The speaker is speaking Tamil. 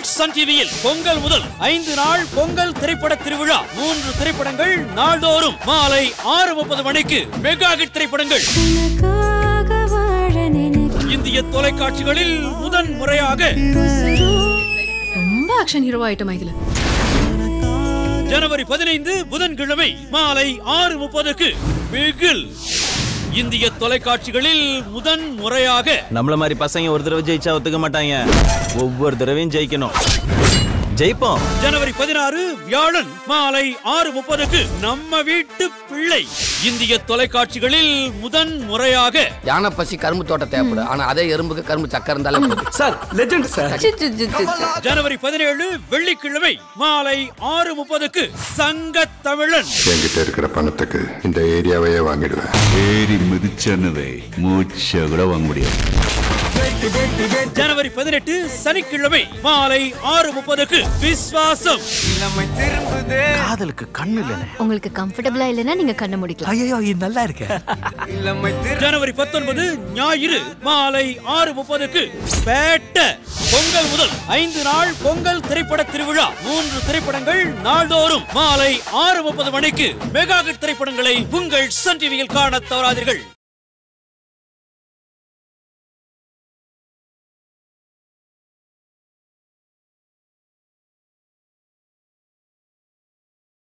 சன் டிவியில் பொங்கல் முதல் ஐந்து நாள் பொங்கல் திரைப்பட திருவிழா மூன்று திரைப்படங்கள் நாள்தோறும் மாலை ஆறு முப்பது மணிக்கு மெகா ஹிட் திரைப்படங்கள் உனக்காக வாழ நினைக்கிறேன் இந்திய தொலைக்காட்சிகளில் முதன் முறையாக ரொம்ப ஆக்ஷன் ஹீரோ ஆயிட்டமா இதுல ஜனவரி பதினைந்து புதன்கிழமை மாலை ஆறு முப்பதுக்கு பிகில் இந்திய தொலைக்காட்சிகளில் முதன் முறையாக நம்மள மாதிரி பசங்க ஒரு தடவை ஜெயிச்சா ஒத்துக்க மாட்டாங்க ஒவ்வொரு தடவையும் ஜெயிக்கணும் ஜெயிப்போம் ஜனவரி பதினாறு வியாழன் மாலை ஆறு முப்பதுக்கு நம்ம வீட்டு பிள்ளை இந்திய தொலைக்காட்சிகளில் முதன் முறையாக யானை பசி கரும்பு தோட்டம் தேவைப்படும் ஆனா அதே எறும்புக்கு கரும்பு சக்கரை இருந்தாலே போதும். சார் லெஜெண்ட் சார் ஜனவரி பதினேழு வெள்ளிக்கிழமை மாலை ஆறு முப்பதுக்கு சங்க தமிழன் என்கிட்ட இருக்கிற பணத்துக்கு இந்த ஏரியாவையே வாங்கிடுவேன் ஏறி மிதிச்சனுவை மூச்சை கூட வாங்க முடியாது ஜனவரி பதினெட்டு சனிக்கிழமை மாலை ஆறு முப்பதுக்கு விஸ்வாசம் காதலுக்கு கண்ணு இல்லைண்ணே உங்களுக்கு கம்ஃபர்டபுளா இல்லைன்னா நீங்க கண்ண முடிக்கலாம் ஐயோ இது நல்லா இருக்கு ஜனவரி பத்தொன்பது ஞாயிறு மாலை ஆறு முப்பதுக்கு பேட்ட பொங்கல் முதல் ஐந்து நாள் பொங்கல் திரைப்பட திருவிழா மூன்று திரைப்படங்கள் நாள்தோறும் மாலை ஆறு முப்பது மணிக்கு மெகா ஹிட் திரைப்படங்களை உங்கள் சன் டிவியில் காண தவறாதீர்கள்